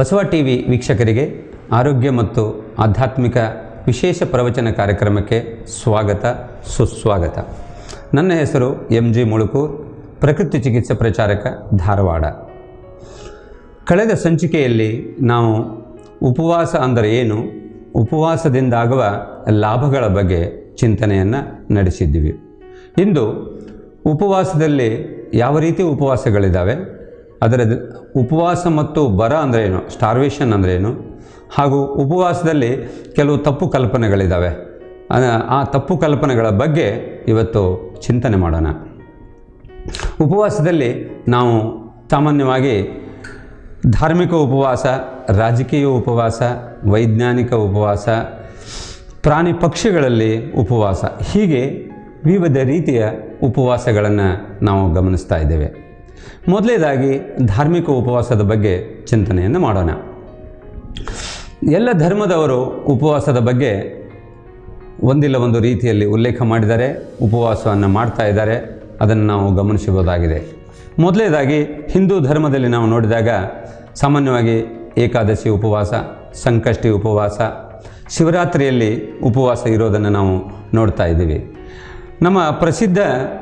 Basava T V ವೀಕ್ಷಕರಿಗೆ ಆರೋಗ್ಯ ಮತ್ತು ಆಧ್ಯಾತ್ಮಿಕ ವಿಶೇಷ ಪ್ರವಚನ ಕಾರ್ಯಕ್ರಮಕ್ಕೆ ಸ್ವಾಗತ ಸುಸ್ವಾಗತ ನನ್ನ ಹೆಸರು ಎಂ ಜಿ ಮುಳುಕೂರ್ ಪ್ರಕೃತಿ ಚಿಕಿತ್ಸೆ ಪ್ರಚಾರಕ ಧಾರವಾಡ ಕಳೆದ ಸಂಚಿಕೆಯಲ್ಲಿ ನಾವು ಉಪವಾಸ ಅಂದರೆ ಏನು ಉಪವಾಸದಿಂದಾಗುವ ಲಾಭಗಳ ಬಗ್ಗೆ ಚಿಂತನೆಯನ್ನು ನಡೆಸಿದ್ದೀವಿ ಇಂದು ಉಪವಾಸದಲ್ಲಿ ಯಾವ ರೀತಿ ಉಪವಾಸಗಳಿದ್ದಾವೆ ಅದರ ಉಪವಾಸ ಮತ್ತು ಬರ ಅಂದರೆ ಏನು ಸ್ಟಾರ್ವೇಷನ್ ಅಂದರೆ ಏನು ಹಾಗೂ ಉಪವಾಸದಲ್ಲಿ ಕೆಲವು ತಪ್ಪು ಕಲ್ಪನೆಗಳಿದ್ದಾವೆ ಆ- ಆ ತಪ್ಪು ಕಲ್ಪನೆಗಳ ಬಗ್ಗೆ ಇವತ್ತು ಚಿಂತನೆ ಮಾಡೋಣ ಉಪವಾಸದಲ್ಲಿ ನಾವು ಸಾಮಾನ್ಯವಾಗಿ ಧಾರ್ಮಿಕ ಉಪವಾಸ ರಾಜಕೀಯ ಉಪವಾಸ ವೈಜ್ಞಾನಿಕ ಉಪವಾಸ ಪ್ರಾಣಿ ಪಕ್ಷಿಗಳಲ್ಲಿ ಉಪವಾಸ ಹೀಗೆ ವಿವಿಧ ರೀತಿಯ ಉಪವಾಸಗಳನ್ನು ನಾವು ಗಮನಿಸ್ತಾ ಇದ್ದೇವೆ ಮೊದಲನೇದಾಗಿ ಧಾರ್ಮಿಕ ಉಪವಾಸದ ಬಗ್ಗೆ ಚಿಂತನೆಯನ್ನು ಮಾಡೋಣ ಎಲ್ಲ ಧರ್ಮದವರು ಉಪವಾಸದ ಬಗ್ಗೆ ಒಂದಿಲ್ಲ ಒಂದು ರೀತಿಯಲ್ಲಿ ಉಲ್ಲೇಖ ಮಾಡಿದ್ದಾರೆ ಉಪವಾಸವನ್ನು ಮಾಡ್ತಾ ಇದ್ದಾರೆ ಅದನ್ನು ನಾವು ಗಮನಿಸಬಹುದಾಗಿದೆ ಮೊದಲನೇದಾಗಿ ಹಿಂದೂ ಧರ್ಮದಲ್ಲಿ ನಾವು ನೋಡಿದಾಗ ಸಾಮಾನ್ಯವಾಗಿ ಏಕಾದಶಿ ಉಪವಾಸ ಸಂಕಷ್ಟಿ ಉಪವಾಸ ಶಿವರಾತ್ರಿಯಲ್ಲಿ ಉಪವಾಸ ಇರೋದನ್ನು ನಾವು ನೋಡ್ತಾ ಇದ್ದೀವಿ ನಮ್ಮ ಪ್ರಸಿದ್ಧ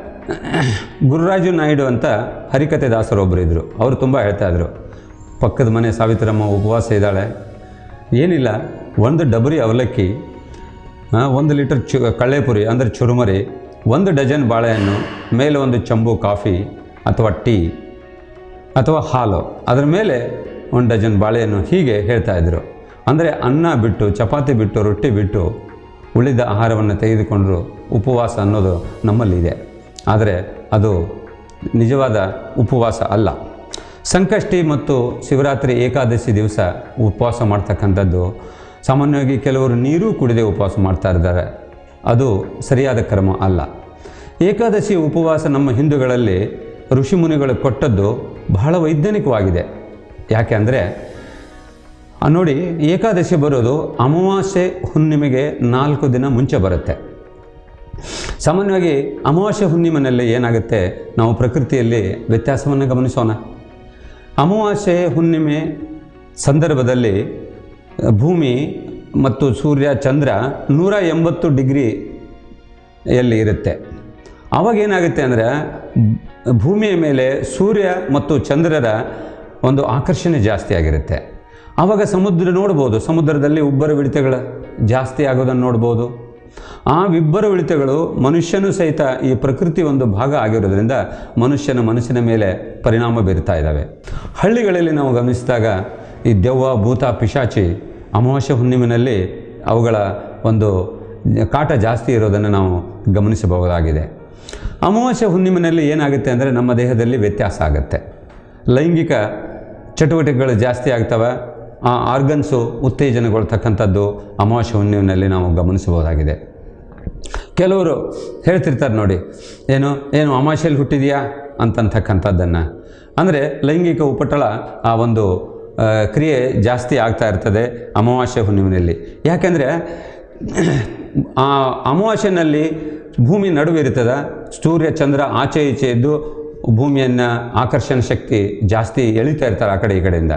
ಗುರುರಾಜು ನಾಯ್ಡು ಅಂತ ಹರಿಕತೆ ದಾಸರೊಬ್ಬರು ಇದ್ದರು ಅವರು ತುಂಬ ಹೇಳ್ತಾ ಇದ್ರು ಪಕ್ಕದ ಮನೆ ಸಾವಿತ್ರಮ್ಮ ಉಪವಾಸ ಇದ್ದಾಳೆ ಏನಿಲ್ಲ ಒಂದು ಡಬರಿ ಅವಲಕ್ಕಿ ಆ, ಒಂದು ಲೀಟರ್ ಚು ಕಳ್ಳೆಪುರಿ ಅಂದರೆ ಚುರುಮರಿ ಒಂದು ಡಜನ್ ಬಾಳೆಹಣ್ಣು ಮೇಲೆ ಒಂದು ಚಂಬು ಕಾಫಿ ಅಥವಾ ಟೀ ಅಥವಾ ಹಾಲು ಅದರ ಮೇಲೆ ಒಂದು ಡಜನ್ ಬಾಳೆಹಣ್ಣು ಹೀಗೆ ಹೇಳ್ತಾ ಇದ್ದರು ಅಂದರೆ ಅನ್ನ ಬಿಟ್ಟು ಚಪಾತಿ ಬಿಟ್ಟು ರೊಟ್ಟಿ ಬಿಟ್ಟು ಉಳಿದ ಆಹಾರವನ್ನು ತೆಗೆದುಕೊಂಡರು ಉಪವಾಸ ಅನ್ನೋದು ನಮ್ಮಲ್ಲಿದೆ ಆದರೆ ಅದು ನಿಜವಾದ ಉಪವಾಸ ಅಲ್ಲ ಸಂಕಷ್ಟಿ ಮತ್ತು ಶಿವರಾತ್ರಿ ಏಕಾದಶಿ ದಿವಸ ಉಪವಾಸ ಮಾಡ್ತಕ್ಕಂಥದ್ದು ಸಾಮಾನ್ಯವಾಗಿ ಕೆಲವರು ನೀರು ಕುಡಿದೇ ಉಪವಾಸ ಮಾಡ್ತಾ ಇದ್ದಾರೆ ಅದು ಸರಿಯಾದ ಕ್ರಮ ಅಲ್ಲ ಏಕಾದಶಿ ಉಪವಾಸ ನಮ್ಮ ಹಿಂದೂಗಳಲ್ಲಿ ಋಷಿಮುನಿಗಳು ಕೊಟ್ಟದ್ದು ಬಹಳ ವೈಜ್ಞಾನಿಕವಾಗಿದೆ ಯಾಕೆ ಅಂದರೆ ಆ ನೋಡಿ ಏಕಾದಶಿ ಬರೋದು ಅಮಾವಾಸ್ಯೆ ಹುಣ್ಣಿಮೆಗೆ ನಾಲ್ಕು ದಿನ ಮುಂಚೆ ಬರುತ್ತೆ ಸಾಮಾನ್ಯವಾಗಿ ಅಮಾವಾಸ್ಯೆ ಹುಣ್ಣಿಮೆನಲ್ಲಿ ಏನಾಗುತ್ತೆ ನಾವು ಪ್ರಕೃತಿಯಲ್ಲಿ ವ್ಯತ್ಯಾಸವನ್ನು ಗಮನಿಸೋಣ ಅಮಾವಾಸ್ಯೆ ಹುಣ್ಣಿಮೆ ಸಂದರ್ಭದಲ್ಲಿ ಭೂಮಿ ಮತ್ತು ಸೂರ್ಯ ಚಂದ್ರ ನೂರ ಎಂಬತ್ತು ಡಿಗ್ರಿ ಎಲ್ಲಿ ಇರುತ್ತೆ ಆವಾಗ ಏನಾಗುತ್ತೆ ಅಂದರೆ ಭೂಮಿಯ ಮೇಲೆ ಸೂರ್ಯ ಮತ್ತು ಚಂದ್ರರ ಒಂದು ಆಕರ್ಷಣೆ ಜಾಸ್ತಿ ಆಗಿರುತ್ತೆ ಆವಾಗ ಸಮುದ್ರ ನೋಡ್ಬೋದು ಸಮುದ್ರದಲ್ಲಿ ಉಬ್ಬರ ಇಳಿತಗಳು ಜಾಸ್ತಿ ಆಗೋದನ್ನು ನೋಡ್ಬೋದು ಆ ಇಬ್ಬರ ಇಳಿತಗಳು ಮನುಷ್ಯನೂ ಸಹಿತ ಈ ಪ್ರಕೃತಿ ಒಂದು ಭಾಗ ಆಗಿರೋದ್ರಿಂದ ಮನುಷ್ಯನ ಮನಸ್ಸಿನ ಮೇಲೆ ಪರಿಣಾಮ ಬೀರ್ತಾ ಇದ್ದಾವೆ ಹಳ್ಳಿಗಳಲ್ಲಿ ನಾವು ಗಮನಿಸಿದಾಗ ಈ ದೆವ್ವ ಭೂತ ಪಿಶಾಚಿ ಅಮಾವಾಸ್ಯೆ ಹುಣ್ಣಿಮೆಯಲ್ಲಿ ಅವುಗಳ ಒಂದು ಕಾಟ ಜಾಸ್ತಿ ಇರೋದನ್ನು ನಾವು ಗಮನಿಸಬಹುದಾಗಿದೆ ಅಮಾವಾಸ್ಯೆ ಹುಣ್ಣಿಮೆಯಲ್ಲಿ ಏನಾಗುತ್ತೆ ಅಂದರೆ ನಮ್ಮ ದೇಹದಲ್ಲಿ ವ್ಯತ್ಯಾಸ ಆಗುತ್ತೆ ಲೈಂಗಿಕ ಚಟುವಟಿಕೆಗಳು ಜಾಸ್ತಿ ಆಗ್ತವೆ ಆ ಆರ್ಗನ್ಸು ಉತ್ತೇಜನಗೊಳ್ತಕ್ಕಂಥದ್ದು ಅಮಾವಾಸ್ಯೆ ಹುಣ್ಣಿಮೆಯಲ್ಲಿ ನಾವು ಗಮನಿಸಬಹುದಾಗಿದೆ ಕೆಲವರು ಹೇಳ್ತಿರ್ತಾರೆ ನೋಡಿ ಏನು ಏನು ಅಮಾವಾಸ್ಯೆಯಲ್ಲಿ ಹುಟ್ಟಿದೆಯಾ ಅಂತಂತಕ್ಕಂಥದ್ದನ್ನು ಅಂದರೆ ಲೈಂಗಿಕ ಉಪಟಳ ಆ ಒಂದು ಆ, ಕ್ರಿಯೆ ಜಾಸ್ತಿ ಆಗ್ತಾ ಇರ್ತದೆ ಅಮಾವಾಸ್ಯೆ ಹುಣ್ಣಿಮೆಯಲ್ಲಿ ಯಾಕೆಂದರೆ ಆ ಅಮಾವಾಸ್ಯೆನಲ್ಲಿ ಭೂಮಿ ನಡುವೆ ಇರ್ತದೆ ಸೂರ್ಯ ಚಂದ್ರ ಆಚೆ ಈಚೆ ಇದ್ದು ಭೂಮಿಯನ್ನು ಆಕರ್ಷಣ ಶಕ್ತಿ ಜಾಸ್ತಿ ಎಳಿತಾ ಇರ್ತಾರೆ ಆ ಕಡೆ ಈ ಕಡೆಯಿಂದ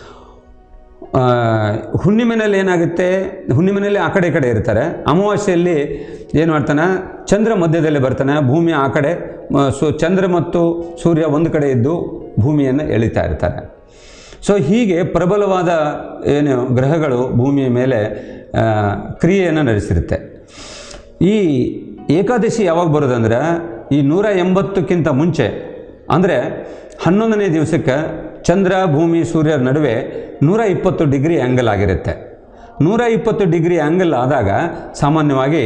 ಆ, ಹುಣ್ಣಿಮೆನಲ್ಲಿ ಏನಾಗುತ್ತೆ ಹುಣ್ಣಿಮೆನಲ್ಲಿ ಆ ಕಡೆ ಈ ಕಡೆ ಇರ್ತಾರೆ ಅಮಾವಾಸ್ಯೆಯಲ್ಲಿ ಏನು ಮಾಡ್ತಾನೆ ಚಂದ್ರ ಮಧ್ಯದಲ್ಲಿ ಬರ್ತಾನೆ ಭೂಮಿ ಆ ಕಡೆ ಮ, ಸು ಚಂದ್ರ ಮತ್ತು ಸೂರ್ಯ ಒಂದು ಕಡೆ ಇದ್ದು ಭೂಮಿಯನ್ನು ಎಳಿತಾ ಇರ್ತಾರೆ ಸೊ ಹೀಗೆ ಪ್ರಬಲವಾದ ಏನು ಗ್ರಹಗಳು ಭೂಮಿಯ ಮೇಲೆ ಆ, ಕ್ರಿಯೆಯನ್ನು ನಡೆಸಿರುತ್ತೆ ಈ ಏಕಾದಶಿ ಯಾವಾಗ ಬರೋದಂದ್ರೆ ಈ ನೂರ ಎಂಬತ್ತಕ್ಕಿಂತ ಮುಂಚೆ ಅಂದರೆ ಹನ್ನೊಂದನೇ ದಿವಸಕ್ಕೆ ಚಂದ್ರ ಭೂಮಿ ಸೂರ್ಯರ ನಡುವೆ ನೂರ ಇಪ್ಪತ್ತು ಡಿಗ್ರಿ ಆ್ಯಂಗಲ್ ಆಗಿರುತ್ತೆ ನೂರ ಇಪ್ಪತ್ತು ಡಿಗ್ರಿ ಆ್ಯಂಗಲ್ ಆದಾಗ ಸಾಮಾನ್ಯವಾಗಿ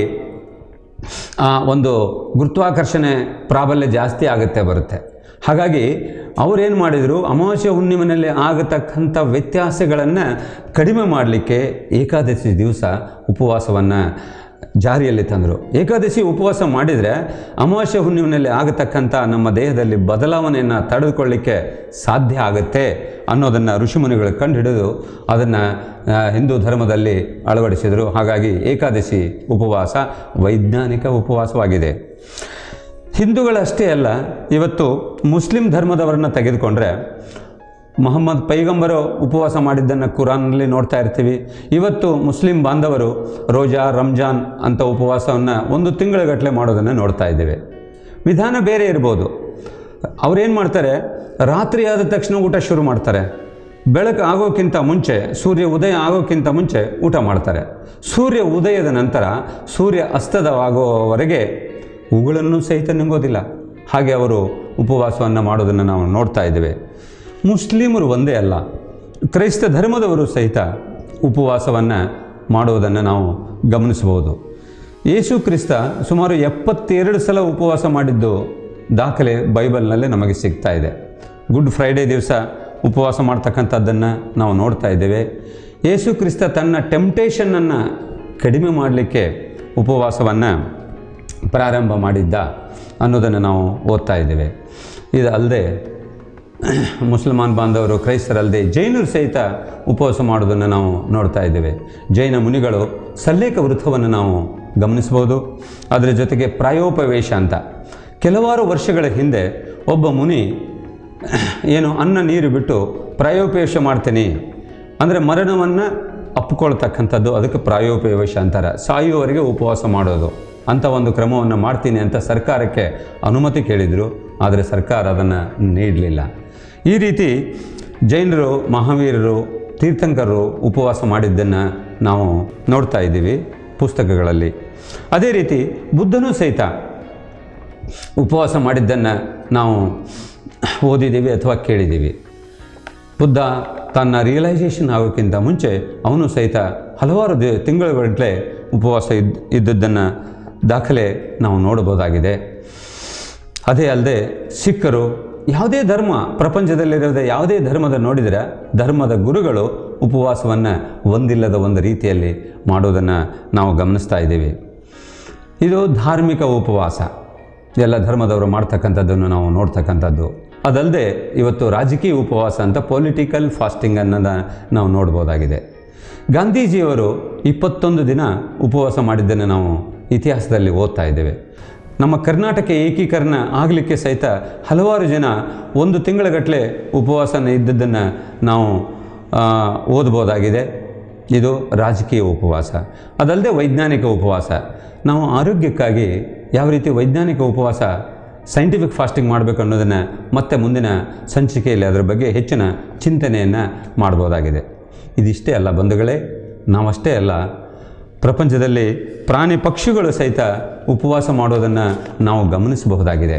ಆ ಒಂದು ಗುರುತ್ವಾಕರ್ಷಣೆ ಪ್ರಾಬಲ್ಯ ಜಾಸ್ತಿ ಆಗುತ್ತೆ ಬರುತ್ತೆ ಹಾಗಾಗಿ ಅವರೇನು ಮಾಡಿದರು ಅಮಾವಾಸ್ಯೆ ಹುಣ್ಣಿಮೆಯಲ್ಲಿ ಆಗತಕ್ಕಂಥ ವ್ಯತ್ಯಾಸಗಳನ್ನು ಕಡಿಮೆ ಮಾಡಲಿಕ್ಕೆ ಏಕಾದಶಿ ದಿವಸ ಉಪವಾಸವನ್ನು ಜಾರಿಯಲ್ಲಿ ತಂದರು ಏಕಾದಶಿ ಉಪವಾಸ ಮಾಡಿದರೆ ಅಮಾವಾಸ್ಯೆ ಹುಣ್ಣಿಮೆಯಲ್ಲಿ ಆಗತಕ್ಕಂಥ ನಮ್ಮ ದೇಹದಲ್ಲಿ ಬದಲಾವಣೆಯನ್ನು ತಡೆದುಕೊಳ್ಳಿಕ್ಕೆ ಸಾಧ್ಯ ಆಗುತ್ತೆ ಅನ್ನೋದನ್ನು ಋಷಿಮುನಿಗಳು ಕಂಡುಹಿಡಿದು ಅದನ್ನು ಹಿಂದೂ ಧರ್ಮದಲ್ಲಿ ಅಳವಡಿಸಿದರು ಹಾಗಾಗಿ ಏಕಾದಶಿ ಉಪವಾಸ ವೈಜ್ಞಾನಿಕ ಉಪವಾಸವಾಗಿದೆ ಹಿಂದೂಗಳಷ್ಟೇ ಅಲ್ಲ ಇವತ್ತು ಮುಸ್ಲಿಂ ಧರ್ಮದವರನ್ನ ತೆಗೆದುಕೊಂಡ್ರೆ ಮೊಹಮ್ಮದ್ ಪೈಗಂಬರು ಉಪವಾಸ ಮಾಡಿದ್ದನ್ನು ಕುರಾನ್ನಲ್ಲಿ ನೋಡ್ತಾ ಇರ್ತೀವಿ ಇವತ್ತು ಮುಸ್ಲಿಂ ಬಾಂಧವರು ರೋಜಾ ರಂಜಾನ್ ಅಂತ ಉಪವಾಸವನ್ನು ಒಂದು ತಿಂಗಳಗಟ್ಟಲೆ ಮಾಡೋದನ್ನು ನೋಡ್ತಾ ಇದ್ದೇವೆ ವಿಧಾನ ಬೇರೆ ಇರ್ಬೋದು ಅವ್ರೇನು ಮಾಡ್ತಾರೆ ರಾತ್ರಿ ಆದ ತಕ್ಷಣ ಊಟ ಶುರು ಮಾಡ್ತಾರೆ ಬೆಳಕು ಆಗೋಕ್ಕಿಂತ ಮುಂಚೆ ಸೂರ್ಯ ಉದಯ ಆಗೋಕ್ಕಿಂತ ಮುಂಚೆ ಊಟ ಮಾಡ್ತಾರೆ ಸೂರ್ಯ ಉದಯದ ನಂತರ ಸೂರ್ಯ ಅಸ್ತದವಾಗುವವರೆಗೆ ಉಗುಳನ್ನು ಸಹಿತ ನುಂಗೋದಿಲ್ಲ ಹಾಗೆ ಅವರು ಉಪವಾಸವನ್ನು ಮಾಡೋದನ್ನು ನಾವು ನೋಡ್ತಾ ಇದ್ದೇವೆ ಮುಸ್ಲಿಮರು ಒಂದೇ ಅಲ್ಲ ಕ್ರೈಸ್ತ ಧರ್ಮದವರು ಸಹಿತ ಉಪವಾಸವನ್ನು ಮಾಡುವುದನ್ನು ನಾವು ಗಮನಿಸಬಹುದು ಯೇಸು ಕ್ರಿಸ್ತ ಸುಮಾರು ಎಪ್ಪತ್ತೆರಡು ಸಲ ಉಪವಾಸ ಮಾಡಿದ್ದು ದಾಖಲೆ ಬೈಬಲ್ನಲ್ಲೇ ನಮಗೆ ಸಿಗ್ತಾ ಇದೆ ಗುಡ್ ಫ್ರೈಡೇ ದಿವಸ ಉಪವಾಸ ಮಾಡ್ತಕ್ಕಂಥದ್ದನ್ನು ನಾವು ನೋಡ್ತಾ ಇದ್ದೇವೆ ಯೇಸು ಕ್ರಿಸ್ತ ತನ್ನ ಟೆಂಪ್ಟೇಷನನ್ನು ಕಡಿಮೆ ಮಾಡಲಿಕ್ಕೆ ಉಪವಾಸವನ್ನು ಪ್ರಾರಂಭ ಮಾಡಿದ್ದ ಅನ್ನೋದನ್ನು ನಾವು ಓದ್ತಾ ಇದ್ದೇವೆ ಇದು ಅಲ್ಲದೆ ಮುಸಲ್ಮಾನ್ ಬಾಂಧವರು ಕ್ರೈಸ್ತರಲ್ಲದೆ ಜೈನರು ಸಹಿತ ಉಪವಾಸ ಮಾಡೋದನ್ನು ನಾವು ನೋಡ್ತಾ ಇದ್ದೇವೆ ಜೈನ ಮುನಿಗಳು ಸಲ್ಲೇಖ ವೃತ್ತವನ್ನು ನಾವು ಗಮನಿಸ್ಬೋದು ಅದರ ಜೊತೆಗೆ ಪ್ರಾಯೋಪವೇಶ ಅಂತ ಕೆಲವಾರು ವರ್ಷಗಳ ಹಿಂದೆ ಒಬ್ಬ ಮುನಿ ಏನು ಅನ್ನ ನೀರು ಬಿಟ್ಟು ಪ್ರಾಯೋಪವೇಶ ಮಾಡ್ತೀನಿ ಅಂದರೆ ಮರಣವನ್ನು ಅಪ್ಪಿಕೊಳ್ತಕ್ಕಂಥದ್ದು ಅದಕ್ಕೆ ಪ್ರಾಯೋಪವೇಶ ಅಂತಾರೆ ಸಾಯುವವರೆಗೆ ಉಪವಾಸ ಮಾಡೋದು ಅಂಥ ಒಂದು ಕ್ರಮವನ್ನು ಮಾಡ್ತೀನಿ ಅಂತ ಸರ್ಕಾರಕ್ಕೆ ಅನುಮತಿ ಕೇಳಿದರು ಆದರೆ ಸರ್ಕಾರ ಅದನ್ನು ನೀಡಲಿಲ್ಲ ಈ ರೀತಿ ಜೈನರು ಮಹಾವೀರರು ತೀರ್ಥಂಕರರು ಉಪವಾಸ ಮಾಡಿದ್ದನ್ನು ನಾವು ನೋಡ್ತಾ ಇದ್ದೀವಿ ಪುಸ್ತಕಗಳಲ್ಲಿ ಅದೇ ರೀತಿ ಬುದ್ಧನೂ ಸಹಿತ ಉಪವಾಸ ಮಾಡಿದ್ದನ್ನು ನಾವು ಓದಿದ್ದೀವಿ ಅಥವಾ ಕೇಳಿದ್ದೀವಿ ಬುದ್ಧ ತನ್ನ ರಿಯಲೈಸೇಷನ್ ಆಗೋಕ್ಕಿಂತ ಮುಂಚೆ ಅವನು ಸಹಿತ ಹಲವಾರು ದಿ ತಿಂಗಳುಗಟ್ಟಲೆ ಉಪವಾಸ ಇದ್ದ ಇದ್ದದ್ದನ್ನು ದಾಖಲೆ ನಾವು ನೋಡಬಹುದಾಗಿದೆ ಅದೇ ಅಲ್ಲದೆ ಸಿಖ್ಖರು ಯಾವುದೇ ಧರ್ಮ ಪ್ರಪಂಚದಲ್ಲಿರೋದ ಯಾವುದೇ ಧರ್ಮದ ನೋಡಿದರೆ ಧರ್ಮದ ಗುರುಗಳು ಉಪವಾಸವನ್ನು ಒಂದಿಲ್ಲದ ಒಂದು ರೀತಿಯಲ್ಲಿ ಮಾಡೋದನ್ನು ನಾವು ಗಮನಿಸ್ತಾ ಇದ್ದೀವಿ ಇದು ಧಾರ್ಮಿಕ ಉಪವಾಸ ಎಲ್ಲ ಧರ್ಮದವರು ಮಾಡ್ತಕ್ಕಂಥದ್ದನ್ನು ನಾವು ನೋಡ್ತಕ್ಕಂಥದ್ದು ಅದಲ್ಲದೆ ಇವತ್ತು ರಾಜಕೀಯ ಉಪವಾಸ ಅಂತ ಪೊಲಿಟಿಕಲ್ ಫಾಸ್ಟಿಂಗ್ ಅನ್ನೋದ ನಾವು ನೋಡ್ಬೋದಾಗಿದೆ ಗಾಂಧೀಜಿಯವರು ಇಪ್ಪತ್ತೊಂದು ದಿನ ಉಪವಾಸ ಮಾಡಿದ್ದನ್ನು ನಾವು ಇತಿಹಾಸದಲ್ಲಿ ಓದ್ತಾ ಇದ್ದೇವೆ ನಮ್ಮ ಕರ್ನಾಟಕ ಏಕೀಕರಣ ಆಗಲಿಕ್ಕೆ ಸಹಿತ ಹಲವಾರು ಜನ ಒಂದು ತಿಂಗಳಗಟ್ಟಲೆ ಉಪವಾಸನ ಇದ್ದದ್ದನ್ನು ನಾವು ಆ, ಓದ್ಬೋದಾಗಿದೆ ಇದು ರಾಜಕೀಯ ಉಪವಾಸ ಅದಲ್ಲದೆ ವೈಜ್ಞಾನಿಕ ಉಪವಾಸ ನಾವು ಆರೋಗ್ಯಕ್ಕಾಗಿ ಯಾವ ರೀತಿ ವೈಜ್ಞಾನಿಕ ಉಪವಾಸ ಸೈಂಟಿಫಿಕ್ ಫಾಸ್ಟಿಂಗ್ ಮಾಡಬೇಕು ಅನ್ನೋದನ್ನು ಮತ್ತೆ ಮುಂದಿನ ಸಂಚಿಕೆಯಲ್ಲಿ ಅದರ ಬಗ್ಗೆ ಹೆಚ್ಚಿನ ಚಿಂತನೆಯನ್ನು ಮಾಡ್ಬೋದಾಗಿದೆ ಇದಿಷ್ಟೇ ಅಲ್ಲ ಬಂಧುಗಳೇ ನಾವಷ್ಟೇ ಅಲ್ಲ ಪ್ರಪಂಚದಲ್ಲಿ ಪ್ರಾಣಿ ಪಕ್ಷಿಗಳು ಸಹಿತ ಉಪವಾಸ ಮಾಡೋದನ್ನು ನಾವು ಗಮನಿಸಬಹುದಾಗಿದೆ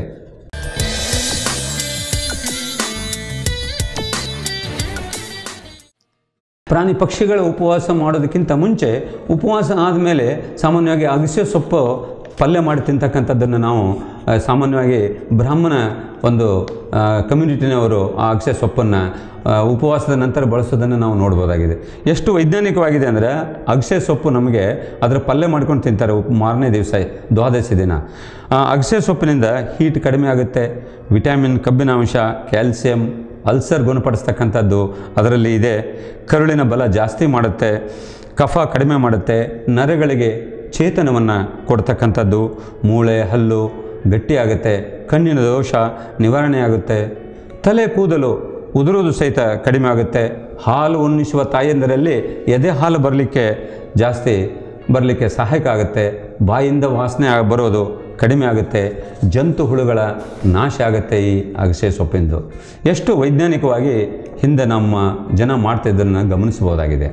ಪ್ರಾಣಿ ಪಕ್ಷಿಗಳ ಉಪವಾಸ ಮಾಡೋದಕ್ಕಿಂತ ಮುಂಚೆ ಉಪವಾಸ ಆದಮೇಲೆ ಸಾಮಾನ್ಯವಾಗಿ ಅಗಸೆ ಸೊಪ್ಪು ಪಲ್ಯ ಮಾಡಿ ತಿಂತಕ್ಕಂಥದ್ದನ್ನು ನಾವು ಆ, ಸಾಮಾನ್ಯವಾಗಿ ಬ್ರಾಹ್ಮಣ ಒಂದು ಆ, ಕಮ್ಯುನಿಟಿನವರು ಆ ಅಗಸೆ ಸೊಪ್ಪನ್ನು ಆ, ಉಪವಾಸದ ನಂತರ ಬಳಸೋದನ್ನು ನಾವು ನೋಡ್ಬೋದಾಗಿದೆ ಎಷ್ಟು ವೈಜ್ಞಾನಿಕವಾಗಿದೆ ಅಂದರೆ ಅಗಸೆ ಸೊಪ್ಪು ನಮಗೆ ಅದರ ಪಲ್ಯ ಮಾಡ್ಕೊಂಡು ತಿಂತಾರೆ ಉಪ್ ಮಾರನೇ ದಿವಸ ದ್ವಾದಶಿ ದಿನ ಆ ಅಗಸೆ ಸೊಪ್ಪಿನಿಂದ ಹೀಟ್ ಕಡಿಮೆ ಆಗುತ್ತೆ ವಿಟಮಿನ್ ಕಬ್ಬಿನಾಂಶ ಕ್ಯಾಲ್ಸಿಯಂ ಅಲ್ಸರ್ ಗುಣಪಡಿಸ್ತಕ್ಕಂಥದ್ದು ಅದರಲ್ಲಿ ಇದೆ ಕರುಳಿನ ಬಲ ಜಾಸ್ತಿ ಮಾಡುತ್ತೆ ಕಫ ಕಡಿಮೆ ಮಾಡುತ್ತೆ ನರಗಳಿಗೆ ಚೇತನವನ್ನು ಕೊಡ್ತಕ್ಕಂಥದ್ದು ಮೂಳೆ ಹಲ್ಲು ಗಟ್ಟಿಯಾಗುತ್ತೆ ಕಣ್ಣಿನ ದೋಷ ನಿವಾರಣೆ ಆಗುತ್ತೆ ತಲೆ ಕೂದಲು ಉದುರೋದು ಸಹಿತ ಕಡಿಮೆ ಆಗುತ್ತೆ ಹಾಲು ಉಣ್ಣಿಸುವ ತಾಯಂದಿರಲ್ಲಿ ಎದೆ ಹಾಲು ಬರಲಿಕ್ಕೆ ಜಾಸ್ತಿ ಬರಲಿಕ್ಕೆ ಸಹಾಯಕ ಆಗುತ್ತೆ ಬಾಯಿಂದ ವಾಸನೆ ಆ- ಬರೋದು ಕಡಿಮೆ ಆಗುತ್ತೆ ಜಂತು ಹುಳುಗಳ ನಾಶ ಆಗುತ್ತೆ ಈ ಅಗಸೆ ಸೊಪ್ಪಿಂದು ಎಷ್ಟು ವೈಜ್ಞಾನಿಕವಾಗಿ ಹಿಂದೆ ನಮ್ಮ ಜನ ಮಾಡ್ತಿದ್ದನ್ನು ಗಮನಿಸಬಹುದಾಗಿದೆ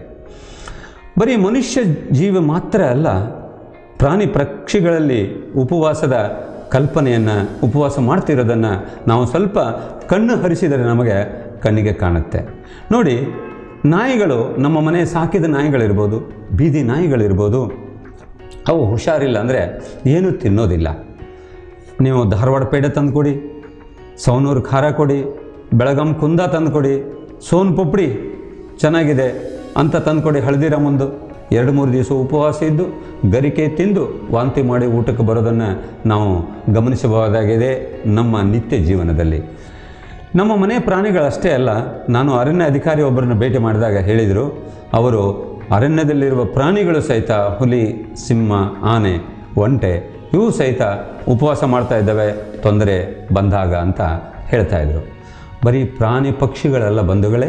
ಬರೀ ಮನುಷ್ಯ ಜೀವ ಮಾತ್ರ ಅಲ್ಲ ಪ್ರಾಣಿ ಪಕ್ಷಿಗಳಲ್ಲಿ ಉಪವಾಸದ ಕಲ್ಪನೆಯನ್ನು ಉಪವಾಸ ಮಾಡ್ತಿರೋದನ್ನು ನಾವು ಸ್ವಲ್ಪ ಕಣ್ಣು ಹರಿಸಿದರೆ ನಮಗೆ ಕಣ್ಣಿಗೆ ಕಾಣುತ್ತೆ ನೋಡಿ ನಾಯಿಗಳು ನಮ್ಮ ಮನೆ ಸಾಕಿದ ನಾಯಿಗಳಿರ್ಬೋದು ಬೀದಿ ನಾಯಿಗಳಿರ್ಬೋದು ಅವು ಹುಷಾರಿಲ್ಲ ಅಂದರೆ ಏನೂ ತಿನ್ನೋದಿಲ್ಲ ನೀವು ಧಾರವಾಡ ಪೇಡೆ ತಂದು ಕೊಡಿ ಸೌನೂರು ಖಾರ ಕೊಡಿ ಬೆಳಗಂ ಕುಂದ ತಂದು ಕೊಡಿ ಸೋನ್ ಪುಪ್ಪಡಿ ಚೆನ್ನಾಗಿದೆ ಅಂತ ತಂದು ಕೊಡಿ ಹಳದಿರಾಮಂದು ಎರಡು ಮೂರು ದಿವಸ ಉಪವಾಸ ಇದ್ದು ಗರಿಕೆ ತಿಂದು ವಾಂತಿ ಮಾಡಿ ಊಟಕ್ಕೆ ಬರೋದನ್ನು ನಾವು ಗಮನಿಸಬಹುದಾಗಿದೆ ನಮ್ಮ ನಿತ್ಯ ಜೀವನದಲ್ಲಿ ನಮ್ಮ ಮನೆ ಪ್ರಾಣಿಗಳಷ್ಟೇ ಅಲ್ಲ ನಾನು ಅರಣ್ಯ ಅಧಿಕಾರಿ ಒಬ್ಬರನ್ನು ಭೇಟಿ ಮಾಡಿದಾಗ ಹೇಳಿದರು ಅವರು ಅರಣ್ಯದಲ್ಲಿರುವ ಪ್ರಾಣಿಗಳು ಸಹಿತ ಹುಲಿ ಸಿಂಹ ಆನೆ ಒಂಟೆ ಇವು ಸಹಿತ ಉಪವಾಸ ಮಾಡ್ತಾ ಇದ್ದಾವೆ ತೊಂದರೆ ಬಂದಾಗ ಅಂತ ಹೇಳ್ತಾ ಇದ್ರು ಬರೀ ಪ್ರಾಣಿ ಪಕ್ಷಿಗಳೆಲ್ಲ ಬಂಧುಗಳೇ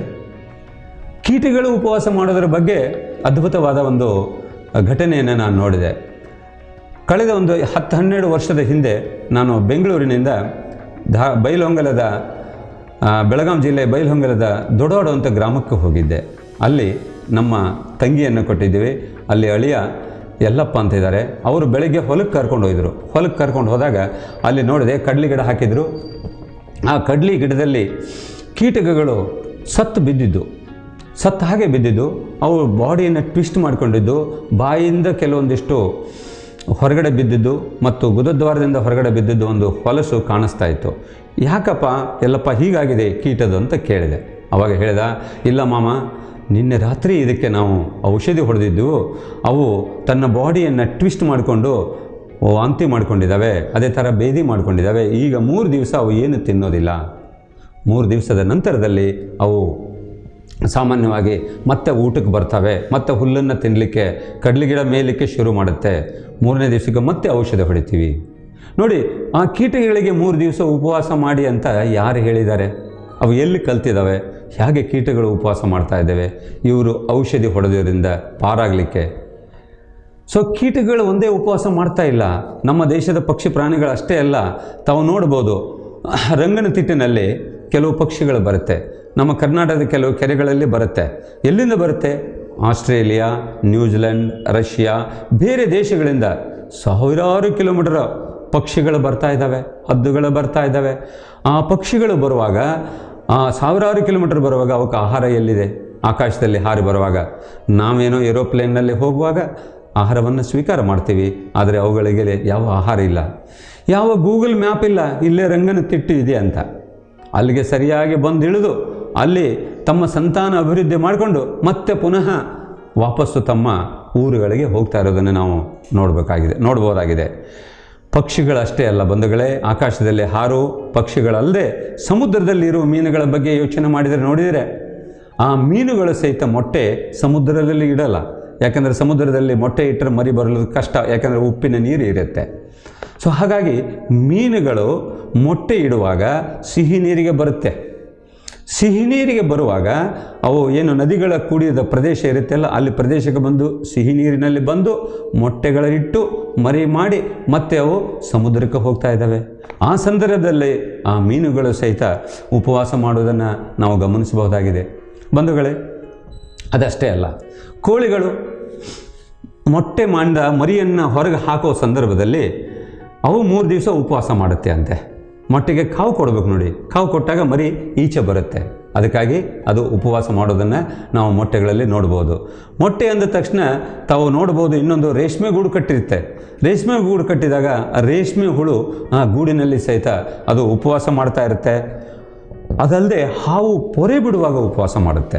ಕೀಟಗಳು ಉಪವಾಸ ಮಾಡೋದರ ಬಗ್ಗೆ ಅದ್ಭುತವಾದ ಒಂದು ಘಟನೆಯನ್ನು ನಾನು ನೋಡಿದೆ ಕಳೆದ ಒಂದು ಹತ್ತು ಹನ್ನೆರಡು ವರ್ಷದ ಹಿಂದೆ ನಾನು ಬೆಂಗಳೂರಿನಿಂದ ಧಾ ಬೈಲಹೊಂಗಲದ ಆ, ಬೆಳಗಾಂ ಜಿಲ್ಲೆ ಬೈಲಹೊಂಗಲದ ದೊಡೋಡು ಅಂತ ಗ್ರಾಮಕ್ಕೆ ಹೋಗಿದ್ದೆ ಅಲ್ಲಿ ನಮ್ಮ ತಂಗಿಯನ್ನು ಕೊಟ್ಟಿದ್ದೀವಿ ಅಲ್ಲಿ ಅಳಿಯ ಯಲ್ಲಪ್ಪ ಅಂತ ಇದ್ದಾರೆ ಅವರು ಬೆಳಗ್ಗೆ ಹೊಲಕ್ಕೆ ಕರ್ಕೊಂಡು ಹೋಗಿದ್ರು ಹೊಲಕ್ಕೆ ಕರ್ಕೊಂಡು ಹೋದಾಗ ಅಲ್ಲಿ ನೋಡಿದೆ ಕಡ್ಲಿ ಗಿಡ ಹಾಕಿದ್ರು ಆ ಕಡ್ಲಿ ಗಿಡದಲ್ಲಿ ಕೀಟಕಗಳು ಸತ್ತು ಬಿದ್ದಿದ್ದು ಸತ್ತು ಹಾಗೆ ಬಿದ್ದಿದ್ದು ಅವು ಬಾಡಿಯನ್ನು ಟ್ವಿಸ್ಟ್ ಮಾಡಿಕೊಂಡಿದ್ದು ಬಾಯಿಯಿಂದ ಕೆಲವೊಂದಿಷ್ಟು ಹೊರಗಡೆ ಬಿದ್ದಿದ್ದು ಮತ್ತು ಗುದದ್ವಾರದಿಂದ ಹೊರಗಡೆ ಬಿದ್ದಿದ್ದು ಒಂದು ಹೊಲಸು ಕಾಣಿಸ್ತಾ ಇತ್ತು ಯಾಕಪ್ಪ ಎಲ್ಲಪ್ಪ ಹೀಗಾಗಿದೆ ಕೀಟದು ಅಂತ ಕೇಳಿದೆ ಅವಾಗ ಹೇಳಿದ ಇಲ್ಲ ಮಾಮ ನಿನ್ನೆ ರಾತ್ರಿ ಇದಕ್ಕೆ ನಾವು ಔಷಧಿ ಹೊಡೆದಿದ್ದು ಅವು ತನ್ನ ಬಾಡಿಯನ್ನು ಟ್ವಿಸ್ಟ್ ಮಾಡಿಕೊಂಡು ವಾಂತಿ ಮಾಡ್ಕೊಂಡಿದ್ದಾವೆ ಅದೇ ಥರ ಬೇದಿ ಮಾಡ್ಕೊಂಡಿದ್ದಾವೆ ಈಗ ಮೂರು ದಿವಸ ಅವು ಏನು ತಿನ್ನೋದಿಲ್ಲ ಮೂರು ದಿವಸದ ನಂತರದಲ್ಲಿ ಅವು ಸಾಮಾನ್ಯವಾಗಿ ಮತ್ತೆ ಊಟಕ್ಕೆ ಬರ್ತವೆ ಮತ್ತೆ ಹುಲ್ಲನ್ನು ತಿನ್ನಲಿಕ್ಕೆ ಕಡ್ಲಿಗಿಡ ಮೇಯಲಿಕ್ಕೆ ಶುರು ಮಾಡುತ್ತೆ ಮೂರನೇ ದಿವಸಕ್ಕೆ ಮತ್ತೆ ಔಷಧ ಹೊಡಿತೀವಿ ನೋಡಿ ಆ ಕೀಟಗಳಿಗೆ ಮೂರು ದಿವಸ ಉಪವಾಸ ಮಾಡಿ ಅಂತ ಯಾರು ಹೇಳಿದ್ದಾರೆ ಅವು ಎಲ್ಲಿ ಕಲ್ತಿದ್ದಾವೆ ಹೇಗೆ ಕೀಟಗಳು ಉಪವಾಸ ಮಾಡ್ತಾ ಇದ್ದಾವೆ ಇವರು ಔಷಧಿ ಹೊಡೆಯೋದ್ರಿಂದ ಪಾರಾಗಲಿಕ್ಕೆ ಸೊ ಕೀಟಗಳು ಒಂದೇ ಉಪವಾಸ ಮಾಡ್ತಾ ಇಲ್ಲ ನಮ್ಮ ದೇಶದ ಪಕ್ಷಿ ಪ್ರಾಣಿಗಳು ಅಷ್ಟೇ ಅಲ್ಲ ತಾವು ನೋಡ್ಬೋದು ರಂಗನ ತಿಟ್ಟಿನಲ್ಲಿ ಕೆಲವು ಪಕ್ಷಿಗಳು ಬರುತ್ತೆ ನಮ್ಮ ಕರ್ನಾಟಕದ ಕೆಲವು ಕೆರೆಗಳಲ್ಲಿ ಬರುತ್ತೆ ಎಲ್ಲಿಂದ ಬರುತ್ತೆ ಆಸ್ಟ್ರೇಲಿಯಾ ನ್ಯೂಜಿಲೆಂಡ್ ರಷ್ಯಾ ಬೇರೆ ದೇಶಗಳಿಂದ ಸಾವಿರಾರು ಕಿಲೋಮೀಟರ್ ಪಕ್ಷಿಗಳು ಬರ್ತಾ ಇದ್ದಾವೆ ಹದ್ದುಗಳು ಬರ್ತಾ ಇದ್ದಾವೆ ಆ ಪಕ್ಷಿಗಳು ಬರುವಾಗ ಆ ಸಾವಿರಾರು ಕಿಲೋಮೀಟರ್ ಬರುವಾಗ ಅವಕ್ಕೆ ಆಹಾರ ಎಲ್ಲಿದೆ ಆಕಾಶದಲ್ಲಿ ಹಾರಿ ಬರುವಾಗ ನಾವೇನೋ ಏರೋಪ್ಲೇನ್ನಲ್ಲಿ ಹೋಗುವಾಗ ಆಹಾರವನ್ನು ಸ್ವೀಕಾರ ಮಾಡ್ತೀವಿ ಆದರೆ ಅವುಗಳಿಗೆ ಯಾವ ಆಹಾರ ಇಲ್ಲ ಯಾವ ಗೂಗಲ್ ಮ್ಯಾಪ್ ಇಲ್ಲ ಇಲ್ಲೇ ರಂಗನ ತಿಟ್ಟು ಇದೆ ಅಂತ ಅಲ್ಲಿಗೆ ಸರಿಯಾಗಿ ಬಂದು ಇಳಿದು ಅಲ್ಲಿ ತಮ್ಮ ಸಂತಾನ ಅಭಿವೃದ್ಧಿ ಮಾಡಿಕೊಂಡು ಮತ್ತೆ ಪುನಃ ವಾಪಸ್ಸು ತಮ್ಮ ಊರುಗಳಿಗೆ ಹೋಗ್ತಾ ಇರೋದನ್ನು ನಾವು ನೋಡಬೇಕಾಗಿದೆ ನೋಡ್ಬೋದಾಗಿದೆ ಪಕ್ಷಿಗಳಷ್ಟೇ ಅಲ್ಲ ಬಂಧುಗಳೇ ಆಕಾಶದಲ್ಲಿ ಹಾರು ಪಕ್ಷಿಗಳಲ್ಲದೆ ಸಮುದ್ರದಲ್ಲಿ ಇರುವ ಮೀನುಗಳ ಬಗ್ಗೆ ಯೋಚನೆ ಮಾಡಿದರೆ ನೋಡಿದರೆ ಆ ಮೀನುಗಳು ಸಹಿತ ಮೊಟ್ಟೆ ಸಮುದ್ರದಲ್ಲಿ ಇಡಲ್ಲ ಯಾಕಂದರೆ ಸಮುದ್ರದಲ್ಲಿ ಮೊಟ್ಟೆ ಇಟ್ಟರೆ ಮರಿ ಬರಲು ಕಷ್ಟ ಯಾಕಂದರೆ ಉಪ್ಪಿನ ನೀರು ಇರುತ್ತೆ ಸೊ ಹಾಗಾಗಿ ಮೀನುಗಳು ಮೊಟ್ಟೆ ಇಡುವಾಗ ಸಿಹಿ ನೀರಿಗೆ ಬರುತ್ತೆ ಸಿಹಿ ನೀರಿಗೆ ಬರುವಾಗ ಅವು ಏನು ನದಿಗಳ ಕೂಡಿದ ಪ್ರದೇಶ ಇರುತ್ತೆಲ್ಲ ಅಲ್ಲಿ ಪ್ರದೇಶಕ್ಕೆ ಬಂದು ಸಿಹಿ ನೀರಿನಲ್ಲಿ ಬಂದು ಮೊಟ್ಟೆಗಳನ್ನಿಟ್ಟು ಮರಿ ಮಾಡಿ ಮತ್ತೆ ಅವು ಸಮುದ್ರಕ್ಕೆ ಹೋಗ್ತಾ ಇದ್ದಾವೆ ಆ ಸಂದರ್ಭದಲ್ಲಿ ಆ ಮೀನುಗಳು ಸಹಿತ ಉಪವಾಸ ಮಾಡುವುದನ್ನು ನಾವು ಗಮನಿಸಬಹುದಾಗಿದೆ ಬಂಧುಗಳೇ ಅದಷ್ಟೇ ಅಲ್ಲ ಕೋಳಿಗಳು ಮೊಟ್ಟೆ ಮಾಡಿದ ಮರಿಯನ್ನು ಹೊರಗೆ ಹಾಕೋ ಸಂದರ್ಭದಲ್ಲಿ ಅವು ಮೂರು ದಿವಸ ಉಪವಾಸ ಮಾಡುತ್ತೆ ಅಂತೆ ಮೊಟ್ಟೆಗೆ ಕಾವು ಕೊಡಬೇಕು ನೋಡಿ ಕಾವು ಕೊಟ್ಟಾಗ ಮರಿ ಈಚೆ ಬರುತ್ತೆ ಅದಕ್ಕಾಗಿ ಅದು ಉಪವಾಸ ಮಾಡೋದನ್ನು ನಾವು ಮೊಟ್ಟೆಗಳಲ್ಲಿ ನೋಡ್ಬೋದು ಮೊಟ್ಟೆ ಅಂದ ತಕ್ಷಣ ತಾವು ನೋಡ್ಬೋದು ಇನ್ನೊಂದು ರೇಷ್ಮೆ ಗೂಡು ಕಟ್ಟಿರುತ್ತೆ ರೇಷ್ಮೆ ಗೂಡು ಕಟ್ಟಿದಾಗ ಆ ರೇಷ್ಮೆ ಹುಳು ಆ ಗೂಡಿನಲ್ಲಿ ಸಹಿತ ಅದು ಉಪವಾಸ ಮಾಡ್ತಾ ಇರುತ್ತೆ ಅದಲ್ಲದೆ ಹಾವು ಪೊರೆ ಬಿಡುವಾಗ ಉಪವಾಸ ಮಾಡುತ್ತೆ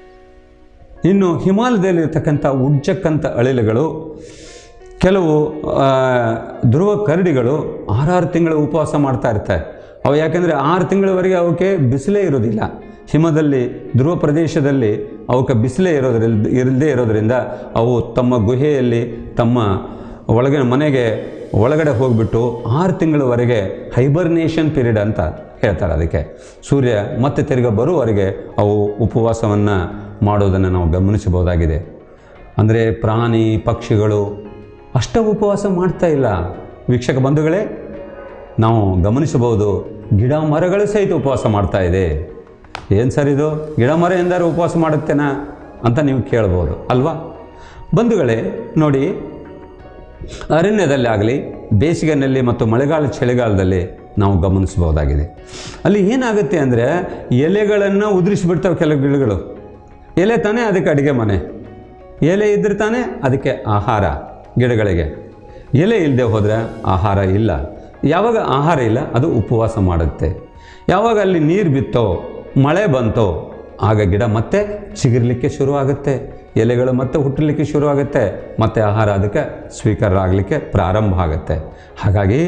ಇನ್ನು ಹಿಮಾಲಯದಲ್ಲಿರ್ತಕ್ಕಂಥ ಉಜ್ಜಕ್ಕಂಥ ಅಳಿಲುಗಳು ಕೆಲವು ಆ, ಧ್ರುವ ಕರಡಿಗಳು ಆರಾರು ತಿಂಗಳು ಉಪವಾಸ ಮಾಡ್ತಾ ಇರ್ತವೆ ಅವು ಯಾಕೆಂದರೆ ಆರು ತಿಂಗಳವರೆಗೆ ಅವಕ್ಕೆ ಬಿಸಿಲೇ ಇರೋದಿಲ್ಲ ಹಿಮದಲ್ಲಿ ಧ್ರುವ ಪ್ರದೇಶದಲ್ಲಿ ಅವಕ್ಕೆ ಬಿಸಿಲೇ ಇರೋದ್ರಿಂದ ಇರದೇ ಇರೋದ್ರಿಂದ ಅವು ತಮ್ಮ ಗುಹೆಯಲ್ಲಿ ತಮ್ಮ ಒಳಗಿನ ಮನೆಗೆ ಒಳಗಡೆ ಹೋಗಿಬಿಟ್ಟು ಆರು ತಿಂಗಳವರೆಗೆ ಹೈಬರ್ನೇಷನ್ ಪೀರಿಯಡ್ ಅಂತ ಹೇಳ್ತಾರೆ ಅದಕ್ಕೆ ಸೂರ್ಯ ಮತ್ತೆ ತಿರ್ಗ ಬರುವವರೆಗೆ ಅವು ಉಪವಾಸವನ್ನು ಮಾಡೋದನ್ನು ನಾವು ಗಮನಿಸಬಹುದಾಗಿದೆ ಅಂದರೆ ಪ್ರಾಣಿ ಪಕ್ಷಿಗಳು ಅಷ್ಟ ಉಪವಾಸ ಮಾಡ್ತಾ ಇಲ್ಲ ವೀಕ್ಷಕ ಬಂಧುಗಳೇ ನಾವು ಗಮನಿಸಬಹುದು ಗಿಡ ಮರಗಳು ಸಹಿತ ಉಪವಾಸ ಮಾಡ್ತಾ ಇದೆ ಏನು ಸರ್ ಇದು ಗಿಡ ಮರ ಎಂದಾರು ಉಪವಾಸ ಮಾಡುತ್ತೇನಾ ಅಂತ ನೀವು ಕೇಳ್ಬೋದು ಅಲ್ವಾ ಬಂಧುಗಳೇ ನೋಡಿ ಅರಣ್ಯದಲ್ಲಿ ಆಗಲಿ ಬೇಸಿಗೆನಲ್ಲಿ ಮತ್ತು ಮಳೆಗಾಲ ಚಳಿಗಾಲದಲ್ಲಿ ನಾವು ಗಮನಿಸಬಹುದಾಗಿದೆ ಅಲ್ಲಿ ಏನಾಗುತ್ತೆ ಅಂದರೆ ಎಲೆಗಳನ್ನು ಉದುರಿಸಿಬಿಡ್ತವೆ ಕೆಲವು ಗಿಡಗಳು ಎಲೆ ತಾನೇ ಅದಕ್ಕೆ ಅಡುಗೆ ಮನೆ ಎಲೆ ಇದ್ರೆ ತಾನೇ ಅದಕ್ಕೆ ಆಹಾರ ಗಿಡಗಳಿಗೆ ಎಲೆ ಇಲ್ಲದೆ ಹೋದರೆ ಆಹಾರ ಇಲ್ಲ ಯಾವಾಗ ಆಹಾರ ಇಲ್ಲ ಅದು ಉಪವಾಸ ಮಾಡುತ್ತೆ ಯಾವಾಗ ಅಲ್ಲಿ ನೀರು ಬಿತ್ತೋ ಮಳೆ ಬಂತೋ ಆಗ ಗಿಡ ಮತ್ತೆ ಚಿಗುರ್ಲಿಕ್ಕೆ ಶುರುವಾಗುತ್ತೆ ಎಲೆಗಳು ಮತ್ತೆ ಹುಟ್ಟಲಿಕ್ಕೆ ಶುರುವಾಗುತ್ತೆ ಮತ್ತೆ ಆಹಾರ ಅದಕ್ಕೆ ಸ್ವೀಕಾರ ಆಗಲಿಕ್ಕೆ ಪ್ರಾರಂಭ ಆಗುತ್ತೆ ಹಾಗಾಗಿ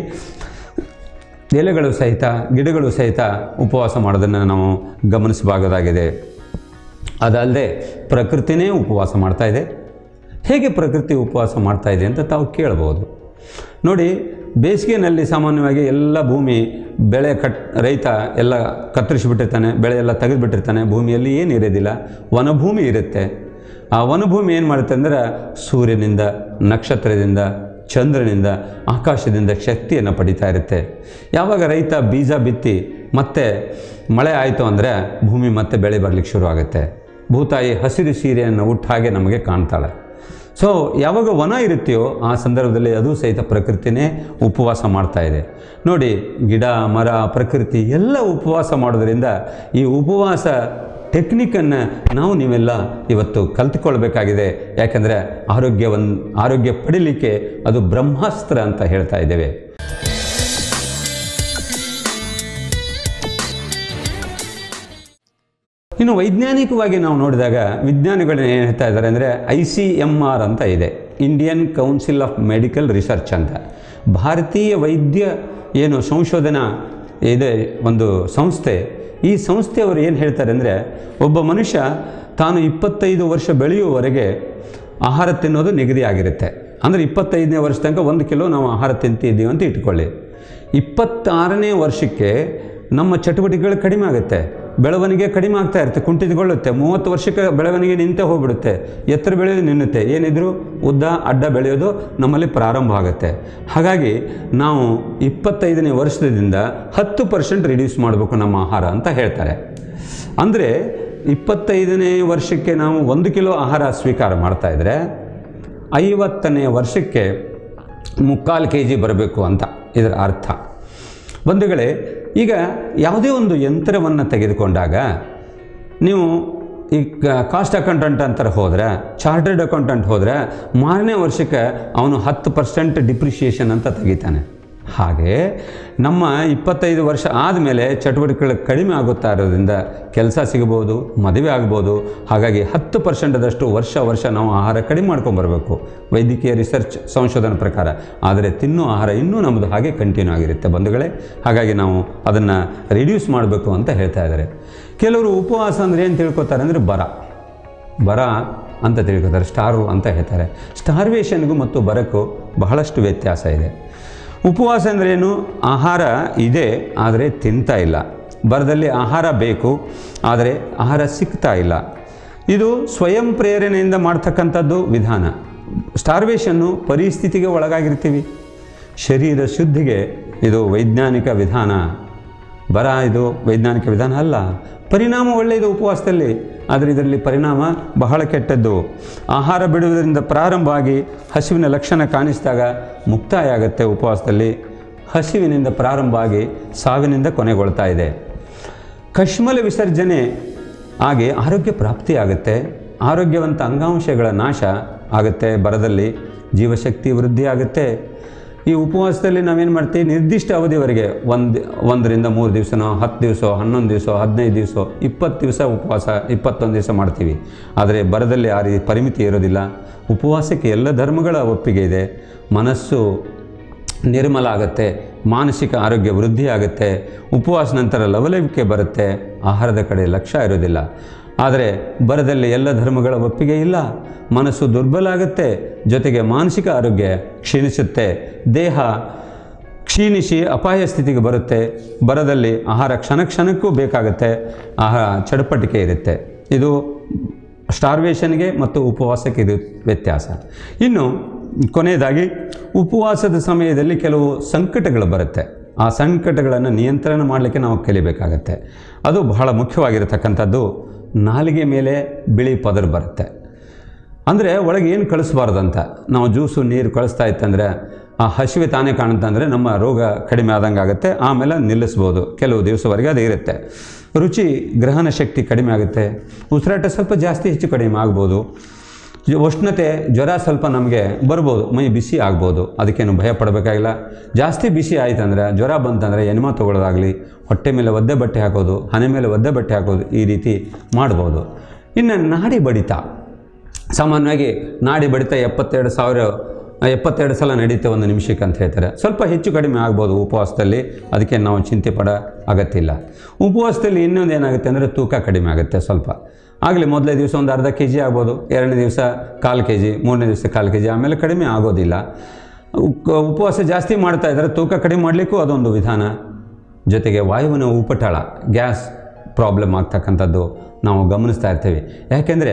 ಎಲೆಗಳು ಸಹಿತ ಗಿಡಗಳು ಸಹಿತ ಉಪವಾಸ ಮಾಡೋದನ್ನು ನಾವು ಗಮನಿಸಬಹುದಾಗಿದೆ ಅದಲ್ಲದೆ ಪ್ರಕೃತಿನೇ ಉಪವಾಸ ಮಾಡ್ತಾ ಇದೆ ಹೇಗೆ ಪ್ರಕೃತಿ ಉಪವಾಸ ಮಾಡ್ತಾ ಇದೆ ಅಂತ ತಾವು ಕೇಳ್ಬೋದು ನೋಡಿ ಬೇಸಿಗೆನಲ್ಲಿ ಸಾಮಾನ್ಯವಾಗಿ ಎಲ್ಲ ಭೂಮಿ ಬೆಳೆ ಕಟ್ ರೈತ ಎಲ್ಲ ಕತ್ತರಿಸಿಬಿಟ್ಟಿರ್ತಾನೆ ಬೆಳೆ ಎಲ್ಲ ತೆಗೆದುಬಿಟ್ಟಿರ್ತಾನೆ ಭೂಮಿಯಲ್ಲಿ ಏನು ಇರೋದಿಲ್ಲ ವನಭೂಮಿ ಇರುತ್ತೆ ಆ ವನಭೂಮಿ ಏನು ಮಾಡುತ್ತೆ ಅಂದರೆ ಸೂರ್ಯನಿಂದ ನಕ್ಷತ್ರದಿಂದ ಚಂದ್ರನಿಂದ ಆಕಾಶದಿಂದ ಶಕ್ತಿಯನ್ನು ಪಡಿತಾ ಇರುತ್ತೆ ಯಾವಾಗ ರೈತ ಬೀಜ ಬಿತ್ತಿ ಮತ್ತೆ ಮಳೆ ಆಯಿತು ಅಂದರೆ ಭೂಮಿ ಮತ್ತೆ ಬೆಳೆ ಬರಲಿಕ್ಕೆ ಶುರು ಆಗುತ್ತೆ ಭೂತಾಯಿ ಹಸಿರು ಸೀರೆಯನ್ನು ಉಟ್ಟ ಹಾಗೆ ನಮಗೆ ಕಾಣ್ತಾಳೆ ಸೊ ಯಾವಾಗ ವನ ಇರುತ್ತೆಯೋ ಆ ಸಂದರ್ಭದಲ್ಲಿ ಅದು ಸಹಿತ ಪ್ರಕೃತಿನೇ ಉಪವಾಸ ಮಾಡ್ತಾ ಇದೆ ನೋಡಿ ಗಿಡ ಮರ ಪ್ರಕೃತಿ ಎಲ್ಲ ಉಪವಾಸ ಮಾಡೋದ್ರಿಂದ ಈ ಉಪವಾಸ ಟೆಕ್ನಿಕನ್ನು ನಾವು ನೀವೆಲ್ಲ ಇವತ್ತು ಕಲ್ತ್ಕೊಳ್ಬೇಕಾಗಿದೆ ಯಾಕಂದರೆ ಆರೋಗ್ಯವನ್ನು ಆರೋಗ್ಯ ಪಡಿಲಿಕ್ಕೆ ಅದು ಬ್ರಹ್ಮಾಸ್ತ್ರ ಅಂತ ಹೇಳ್ತಾ ಇದ್ದೇವೆ ಇನ್ನು ವೈಜ್ಞಾನಿಕವಾಗಿ ನಾವು ನೋಡಿದಾಗ ವಿಜ್ಞಾನಿಗಳು ಏನು ಹೇಳ್ತಾ ಇದ್ದಾರೆ ಅಂದರೆ ಐ ಸಿ ಎಮ್ ಆರ್ ಅಂತ ಇದೆ Indian council of medical research ಅಂತ ಭಾರತೀಯ ವೈದ್ಯ ಏನು ಸಂಶೋಧನಾ ಇದೆ ಒಂದು ಸಂಸ್ಥೆ ಈ ಸಂಸ್ಥೆಯವರು ಏನು ಹೇಳ್ತಾರೆ ಅಂದರೆ ಒಬ್ಬ ಮನುಷ್ಯ ತಾನು ಇಪ್ಪತ್ತೈದು ವರ್ಷ ಬೆಳೆಯುವವರೆಗೆ ಆಹಾರ ತಿನ್ನೋದು ನಿಗದಿ ಆಗಿರುತ್ತೆ ಅಂದರೆ ಇಪ್ಪತ್ತೈದನೇ ವರ್ಷ ತನಕ ಒಂದು ಕಿಲೋ ನಾವು ಆಹಾರ ತಿಂತಿದ್ದೀವಿ ಅಂತ ಇಟ್ಕೊಳ್ಳಿ ಇಪ್ಪತ್ತಾರನೇ ವರ್ಷಕ್ಕೆ ನಮ್ಮ ಚಟುವಟಿಕೆಗಳು ಕಡಿಮೆ ಆಗುತ್ತೆ ಬೆಳವಣಿಗೆ ಕಡಿಮೆ ಆಗ್ತಾ ಇರುತ್ತೆ ಕುಂಠಿತಗೊಳ್ಳುತ್ತೆ ಮೂವತ್ತು ವರ್ಷಕ್ಕೆ ಬೆಳವಣಿಗೆ ನಿಂತೇ ಹೋಗ್ಬಿಡುತ್ತೆ ಎತ್ತರ ಬೆಳೆಯೋದು ನಿಲ್ಲುತ್ತೆ ಏನಿದ್ರು ಉದ್ದ ಅಡ್ಡ ಬೆಳೆಯೋದು ನಮ್ಮಲ್ಲಿ ಪ್ರಾರಂಭ ಆಗುತ್ತೆ ಹಾಗಾಗಿ ನಾವು ಇಪ್ಪತ್ತೈದನೇ ವರ್ಷದಿಂದ ಹತ್ತು ಪರ್ಸೆಂಟ್ ರಿಡ್ಯೂಸ್ ಮಾಡಬೇಕು ನಮ್ಮ ಆಹಾರ ಅಂತ ಹೇಳ್ತಾರೆ ಅಂದರೆ ಇಪ್ಪತ್ತೈದನೇ ವರ್ಷಕ್ಕೆ ನಾವು ಒಂದು ಕಿಲೋ ಆಹಾರ ಸ್ವೀಕಾರ ಮಾಡ್ತಾ ಇದ್ದರೆ ಐವತ್ತನೇ ವರ್ಷಕ್ಕೆ ಮುಕ್ಕಾಲು ಕೆ ಜಿ ಬರಬೇಕು ಅಂತ ಇದರ ಅರ್ಥ ಬಂಧುಗಳೇ ಈಗ ಯಾವುದೇ ಒಂದು ಯಂತ್ರವನ್ನು ತೆಗೆದುಕೊಂಡಾಗ ನೀವು ಈ ಕಾಸ್ಟ್ ಅಕೌಂಟೆಂಟ್ ಅಂತಾರೆ ಹೋದರೆ ಚಾರ್ಟರ್ಡ್ ಅಕೌಂಟೆಂಟ್ ಹೋದರೆ ಮಾರನೇ ವರ್ಷಕ್ಕೆ ಅವನು ಹತ್ತು ಪರ್ಸೆಂಟ್ ಡಿಪ್ರಿಷಿಯೇಷನ್ ಅಂತ ತೆಗಿತಾನೆ ಹಾಗೆ ನಮ್ಮ ಇಪ್ಪತ್ತೈದು ವರ್ಷ ಆದಮೇಲೆ ಚಟುವಟಿಕೆಗಳು ಕಡಿಮೆ ಆಗುತ್ತಾ ಇರೋದ್ರಿಂದ ಕೆಲಸ ಸಿಗ್ಬೋದು ಮದುವೆ ಆಗ್ಬೋದು ಹಾಗಾಗಿ ಹತ್ತು ಪರ್ಸೆಂಟದಷ್ಟು ವರ್ಷ ವರ್ಷ ನಾವು ಆಹಾರ ಕಡಿಮೆ ಮಾಡ್ಕೊಂಬರ್ಬೇಕು ವೈದ್ಯಕೀಯ ರಿಸರ್ಚ್ ಸಂಶೋಧನೆ ಪ್ರಕಾರ ಆದರೆ ತಿನ್ನೋ ಆಹಾರ ಇನ್ನೂ ನಮ್ಮದು ಹಾಗೆ ಕಂಟಿನ್ಯೂ ಆಗಿರುತ್ತೆ ಬಂಧುಗಳೇ ಹಾಗಾಗಿ ನಾವು ಅದನ್ನು ರಿಡ್ಯೂಸ್ ಮಾಡಬೇಕು ಅಂತ ಹೇಳ್ತಾ ಇದ್ದಾರೆ ಕೆಲವರು ಉಪವಾಸ ಅಂದರೆ ಏನು ತಿಳ್ಕೊತಾರೆ ಅಂದರೆ ಬರ ಬರ ಅಂತ ತಿಳ್ಕೊತಾರೆ ಸ್ಟಾರು ಅಂತ ಹೇಳ್ತಾರೆ ಸ್ಟಾರ್ವೇಷನ್ಗೂ ಮತ್ತು ಬರಕ್ಕೂ ಬಹಳಷ್ಟು ವ್ಯತ್ಯಾಸ ಇದೆ ಉಪವಾಸ ಅಂದ್ರೇನು ಆಹಾರ ಇದೆ ಆದರೆ ತಿಂತಾ ಇಲ್ಲ ಬರದಲ್ಲಿ ಆಹಾರ ಬೇಕು ಆದರೆ ಆಹಾರ ಸಿಗ್ತಾ ಇಲ್ಲ ಇದು ಸ್ವಯಂ ಪ್ರೇರಣೆಯಿಂದ ಮಾಡ್ತಕ್ಕಂಥದ್ದು ವಿಧಾನ ಸ್ಟಾರ್ವೇಷನ್ನು ಪರಿಸ್ಥಿತಿಗೆ ಒಳಗಾಗಿರ್ತೀವಿ ಶರೀರ ಶುದ್ಧಿಗೆ ಇದು ವೈಜ್ಞಾನಿಕ ವಿಧಾನ ಬರ ಇದು ವೈಜ್ಞಾನಿಕ ವಿಧಾನ ಅಲ್ಲ ಪರಿಣಾಮ ಒಳ್ಳೆಯದು ಉಪವಾಸದಲ್ಲಿ ಆದರೆ ಇದರಲ್ಲಿ ಪರಿಣಾಮ ಬಹಳ ಕೆಟ್ಟದ್ದು ಆಹಾರ ಬಿಡುವುದರಿಂದ ಪ್ರಾರಂಭ ಆಗಿ ಹಸಿವಿನ ಲಕ್ಷಣ ಕಾಣಿಸಿದಾಗ ಮುಕ್ತಾಯ ಆಗುತ್ತೆ ಉಪವಾಸದಲ್ಲಿ ಹಸಿವಿನಿಂದ ಪ್ರಾರಂಭ ಆಗಿ ಸಾವಿನಿಂದ ಕೊನೆಗೊಳ್ತಾ ಇದೆ ಕಶ್ಮಲ ವಿಸರ್ಜನೆ ಆಗಿ ಆರೋಗ್ಯ ಪ್ರಾಪ್ತಿಯಾಗುತ್ತೆ ಆರೋಗ್ಯವಂತ ಅಂಗಾಂಶಗಳ ನಾಶ ಆಗುತ್ತೆ ಬರದಲ್ಲಿ ಜೀವಶಕ್ತಿ ವೃದ್ಧಿ ಆಗುತ್ತೆ ಈ ಉಪವಾಸದಲ್ಲಿ ನಾವೇನು ಮಾಡ್ತೀವಿ ನಿರ್ದಿಷ್ಟ ಅವಧಿವರೆಗೆ ಒಂದು ಒಂದರಿಂದ ಮೂರು ದಿವಸನೋ ಹತ್ತು ದಿವಸ ಹನ್ನೊಂದು ದಿವಸ ಹದಿನೈದು ದಿವಸ ಇಪ್ಪತ್ತು ದಿವಸ ಉಪವಾಸ ಇಪ್ಪತ್ತೊಂದು ದಿವಸ ಮಾಡ್ತೀವಿ ಆದರೆ ಬರದಲ್ಲಿ ಆ ರೀತಿ ಪರಿಮಿತಿ ಇರೋದಿಲ್ಲ ಉಪವಾಸಕ್ಕೆ ಎಲ್ಲ ಧರ್ಮಗಳ ಒಪ್ಪಿಗೆ ಇದೆ ಮನಸ್ಸು ನಿರ್ಮಲ ಆಗುತ್ತೆ ಮಾನಸಿಕ ಆರೋಗ್ಯ ವೃದ್ಧಿ ಆಗುತ್ತೆ ಉಪವಾಸ ನಂತರ ಲವಲವಿಕೆ ಬರುತ್ತೆ ಆಹಾರದ ಕಡೆ ಲಕ್ಷ್ಯ ಇರೋದಿಲ್ಲ ಆದರೆ ಬರದಲ್ಲಿ ಎಲ್ಲ ಧರ್ಮಗಳ ಒಪ್ಪಿಗೆ ಇಲ್ಲ ಮನಸ್ಸು ದುರ್ಬಲ ಆಗುತ್ತೆ ಜೊತೆಗೆ ಮಾನಸಿಕ ಆರೋಗ್ಯ ಕ್ಷೀಣಿಸುತ್ತೆ ದೇಹ ಕ್ಷೀಣಿಸಿ ಅಪಾಯ ಸ್ಥಿತಿಗೆ ಬರುತ್ತೆ ಬರದಲ್ಲಿ ಆಹಾರ ಕ್ಷಣ ಕ್ಷಣಕ್ಕೂ ಬೇಕಾಗುತ್ತೆ ಆಹಾರ ಚಡಪಟಿಕೆ ಇರುತ್ತೆ ಇದು ಸ್ಟಾರ್ವೇಷನ್ಗೆ ಮತ್ತು ಉಪವಾಸಕ್ಕೆ ಇದು ವ್ಯತ್ಯಾಸ ಇನ್ನು ಕೊನೆಯದಾಗಿ ಉಪವಾಸದ ಸಮಯದಲ್ಲಿ ಕೆಲವು ಸಂಕಟಗಳು ಬರುತ್ತೆ ಆ ಸಂಕಟಗಳನ್ನು ನಿಯಂತ್ರಣ ಮಾಡಲಿಕ್ಕೆ ನಾವು ಕಲಿಬೇಕಾಗತ್ತೆ ಅದು ಬಹಳ ಮುಖ್ಯವಾಗಿರತಕ್ಕಂಥದ್ದು ನಾಲಿಗೆ ಮೇಲೆ ಬಿಳಿ ಪದರ ಬರುತ್ತೆ ಅಂದರೆ ಒಳಗೆ ಏನು ಕಳಿಸ್ಬಾರ್ದಂತ ನಾವು ಜ್ಯೂಸು ನೀರು ಕಳಿಸ್ತಾ ಇತ್ತಂದರೆ ಆ ಹಸಿವೆ ತಾನೇ ಕಾಣುತ್ತಂದರೆ ನಮ್ಮ ರೋಗ ಕಡಿಮೆ ಆದಂಗೆ ಆಗುತ್ತೆ ಆಮೇಲೆ ನಿಲ್ಲಿಸ್ಬೋದು ಕೆಲವು ದಿವಸವರೆಗೆ ಅದು ಇರುತ್ತೆ ರುಚಿ ಗ್ರಹಣ ಶಕ್ತಿ ಕಡಿಮೆ ಆಗುತ್ತೆ ಉಸಿರಾಟ ಸ್ವಲ್ಪ ಜಾಸ್ತಿ ಹೆಚ್ಚು ಕಡಿಮೆ ಆಗ್ಬೋದು ಜ- ಉಷ್ಣತೆ ಜ್ವರ ಸ್ವಲ್ಪ ನಮಗೆ ಬರ್ಬೋದು ಮೈ ಬಿಸಿ ಆಗ್ಬೋದು ಅದಕ್ಕೇನು ಭಯ ಪಡಬೇಕಾಗಿಲ್ಲ ಜಾಸ್ತಿ ಬಿಸಿ ಆಯ್ತಂದ್ರೆ ಜ್ವರ ಬಂತಂದರೆ ಎನಿಮಾ ತೊಗೊಳ್ಳೋದಾಗಲಿ ಹೊಟ್ಟೆ ಮೇಲೆ ಒದ್ದೆ ಬಟ್ಟೆ ಹಾಕೋದು ಹಣೆ ಮೇಲೆ ಒದ್ದೆ ಬಟ್ಟೆ ಹಾಕೋದು ಈ ರೀತಿ ಮಾಡ್ಬೋದು ಇನ್ನು ನಾಡಿ ಬಡಿತ ಸಾಮಾನ್ಯವಾಗಿ ನಾಡಿ ಬಡಿತ ಎಪ್ಪತ್ತೆರಡು ಸಾವಿರ ಎಪ್ಪತ್ತೆರಡು ಸಲ ನಡೀತೆ ಒಂದು ನಿಮಿಷಕ್ಕೆ ಅಂತ ಹೇಳ್ತಾರೆ ಸ್ವಲ್ಪ ಹೆಚ್ಚು ಕಡಿಮೆ ಆಗ್ಬೋದು ಉಪವಾಸದಲ್ಲಿ ಅದಕ್ಕೆ ನಾವು ಚಿಂತೆ ಪಡೋ ಅಗತ್ಯ ಇಲ್ಲ ಉಪವಾಸದಲ್ಲಿ ಇನ್ನೊಂದು ಏನಾಗುತ್ತೆ ಅಂದರೆ ತೂಕ ಕಡಿಮೆ ಆಗುತ್ತೆ ಸ್ವಲ್ಪ ಆಗಲಿ ಮೊದಲನೇ ದಿವಸ ಒಂದು ಅರ್ಧ ಕೆ ಜಿ ಆಗ್ಬೋದು ಎರಡನೇ ದಿವಸ ಕಾಲು ಕೆ ಜಿ ಮೂರನೇ ದಿವಸ ಕಾಲು ಕೆ ಜಿ ಆಮೇಲೆ ಕಡಿಮೆ ಆಗೋದಿಲ್ಲ ಉಕ್- ಉಪವಾಸ ಜಾಸ್ತಿ ಮಾಡ್ತಾ ಇದ್ದಾರೆ ತೂಕ ಕಡಿಮೆ ಮಾಡಲಿಕ್ಕೂ ಅದೊಂದು ವಿಧಾನ ಜೊತೆಗೆ ವಾಯುವಿನ ಉಪಟಳ ಗ್ಯಾಸ್ ಪ್ರಾಬ್ಲಮ್ ಆಗ್ತಕ್ಕಂಥದ್ದು ನಾವು ಗಮನಿಸ್ತಾ ಇರ್ತೀವಿ ಯಾಕೆಂದರೆ